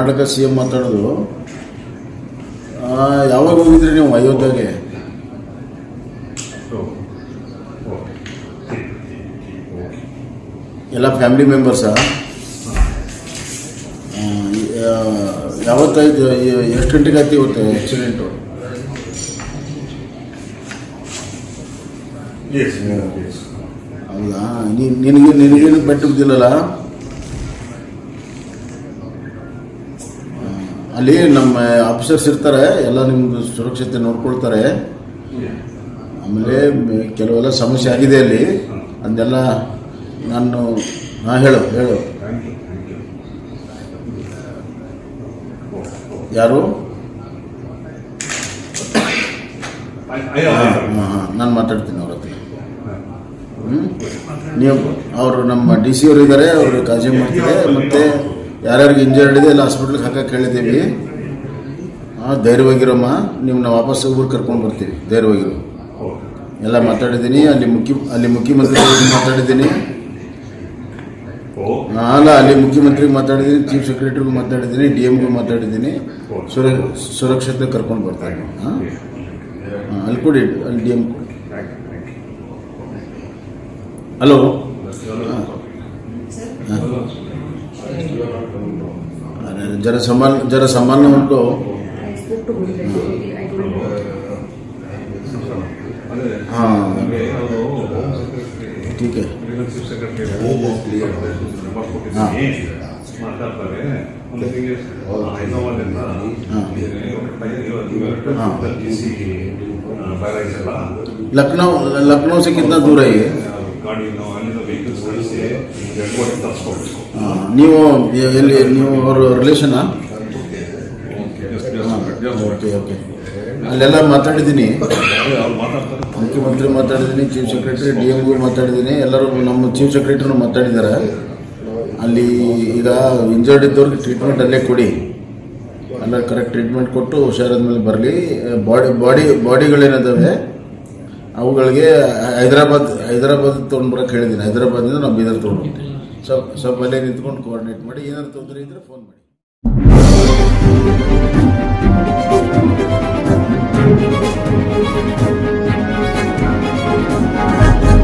Karnataka C M ಮಾತಾಡೋದು ಆ, ಯಾವಾಗ ಹೋಗಿದ್ರಿ ನೀವು ಅಯೋಧ್ಯೆಗೆ ಎಲ್ಲ ಫ್ಯಾಮಿಲಿ ಮೆಂಬರ್ಸಾ ಯಾವತ್ತಾಯ್ತು ಎ- ಎಷ್ಟು ಗಂಟೆಗೆ ಆಯ್ತು ಇವತ್ತು ಆಕ್ಸಿಡೆಂಟು Yes, yes. ಹೌದಾ ನೀನು ನಿನಗೆ ನಿನಗೇನು ಪೆಟ್ಟು ಬಿದ್ದಿಲ್ಲಲ್ಲ ಆ, ಅಲ್ಲಿ ನಮ್ಮ ಆಫೀಸರ್ಸ್ ಇರ್ತಾರೆ ಎಲ್ಲ ನಿಮ್ಮದು ಸುರಕ್ಷತೆ ನೋಡ್ಕೊಳ್ತಾರೆ Yeah. ಆಮೇಲೆ ಮ- ಕೆಲವೆಲ್ಲ ಸಮಸ್ಯೆ ಆಗಿದೆ ಅಲ್ಲಿ ಅದನ್ನೆಲ್ಲ ನಾನು ಹಾಂ ಹೇಳು ಹೇಳು Thank you, thank you. Oh, oh. ಯಾರು I, I, ಹಾಂ ಹಾಂ ನಾನು ಮಾತಾಡ್ತೀನಿ ಅವ್ರ ಹತ್ರ ಹ್ಮ್? ನೀವು ಅವರು ನಮ್ಮ ಡಿ ಸಿ ಅವರು ಇದ್ದಾರೆ ಅವರು ಕಾಳಜಿ ಮಾಡ್ತಾರೆ ಮತ್ತು ಯಾರ್ಯಾರಿಗೆ ಇಂಜರ್ಡ್ ಇದೆ ಎಲ್ಲ ಹಾಸ್ಪಿಟ್ಲಿಗೆ ಹಾಕಕ್ಕೆ ಹೇಳಿದ್ದೀವಿ ಹಾಂ ಧೈರ್ಯವಾಗಿರಮ್ಮ ನಿಮ್ಮನ್ನ ವಾಪಸ್ ಊರಿಗೆ ಕರ್ಕೊಂಡು ಬರ್ತೀವಿ ಧೈರ್ಯವಾಗಿರು oh. ಎಲ್ಲ ಮಾತಾಡಿದ್ದೀನಿ ಅಲ್ಲಿ ಮುಖ್ಯ ಅಲ್ಲಿ ಮುಖ್ಯಮಂತ್ರಿ ಮಾತಾಡಿದ್ದೀನಿ Oh. ಅಲ್ಲ ಅಲ್ಲಿ ಮುಖ್ಯಮಂತ್ರಿಗೆ ಮಾತಾಡಿದ್ದೀನಿ ಚೀಫ್ ಸೆಕ್ರೆಟರಿಗೂ ಮಾತಾಡಿದ್ದೀನಿ ಡಿ ಎಮ್ಗೂ ಮಾತಾಡಿದ್ದೀನಿ ಸುರ ಸುರಕ್ಷತೆ ಕರ್ಕೊಂಡು ಬರ್ತಾರೆ ಹಾಂ Yeah. ಹಾಂ, ಅಲ್ಲಿ ಕೊಡಿ ಅಲ್ಲಿ ಡಿ ಎಮ್ ಕೊಡಿ Thank you, thank you. Hello अरे जरा संभाल जरा संभालना उनको I spoke to Guru I told him. ಅದೇ ಹಾಂ ನಮಗೆ ಅವರು ಹೋಮ್ ಸೆಕ್ರೆಟರಿ ठीक है ಚೀಫ್ ಸೆಕ್ರೆಟರಿ ನಂಬರ್ ಕೊಟ್ಟಿದ್ದೀನಿ ಮಾತಾಡ್ತಾರೆ ಒಂದು ತಿಂಗೆ ಹೈದರಾಬಾದಿಂದ ಡಿ ಸಿ ಬ್ಯಾರೇಜ್ ಎಲ್ಲ लखनऊ लखनऊ से कितना दूर है ये ಗಾಡಿ ನಾವು ಅಲ್ಲಿಂದ ವೆಹಿಕಲ್ಸ್ ಕಳಿಸಿ ಎಡ್ವರ್ಡ್ ತರಿಸ್ಕೊಡ್ಬೇಕು हाँ, ನೀವು ಎ- ಎಲ್ಲಿ ನೀವು ಅವ್ರ ರಿಲೇಷನಾ ಓಕೆ ಓಕೆ ಅಲ್ಲೆಲ್ಲ ಮಾತಾಡಿದ್ದೀನಿ ಅವ್ರು ಮಾತಾಡ್ತಾರೆ ಮುಖ್ಯಮಂತ್ರಿ ಮಾತಾಡಿದ್ದೀನಿ ಚೀಫ್ ಸೆಕ್ರೆಟರಿ ಡಿ ಎಮ್ಗೂ ಮಾತಾಡಿದ್ದೀನಿ ಎಲ್ಲರೂ ನಮ್ಮ ಚೀಫ್ ಸೆಕ್ರೆಟರಿನೂ ಮಾತಾಡಿದ್ದಾರೆ ಅಲ್ಲಿ ಈಗ ಇಂಜರ್ಡ್ ಇದ್ದವ್ರಿಗೆ ಟ್ರೀಟ್ಮೆಂಟ್ ಅಲ್ಲೇ ಕೊಡಿ ಎಲ್ಲ ಕರೆಕ್ಟ್ ಟ್ರೀಟ್ಮೆಂಟ್ ಕೊಟ್ಟು ಹುಷಾರಾದ್ಮೇಲೆ ಬರಲಿ ಬಾಡಿ ಬಾಡಿ ಬಾಡಿಗಳೇನಿದ್ದಾವೆ ಅವುಗಳಿಗೆ ಹೈದರಾಬಾದ್ ಹೈದರಾಬಾದ್ ತೊಗೊಂಡ್ಬರಕ್ಕೆ ಹೇಳಿದ್ದೀನಿ ಹೈದರಾಬಾದಿಂದ ನಾವು ಬೀದರ್ ತೊಗೊಂಡು ಸ್ವಲ್ಪ ಸ್ವಲ್ಪ ಅಲ್ಲೇ ನಿಂತ್ಕೊಂಡು ಕೋಆರ್ಡಿನೇಟ್ ಮಾಡಿ ಏನಾದ್ರು ತೊಂದರೆ ಇದ್ದರೆ ಫೋನ್ ಮಾಡಿ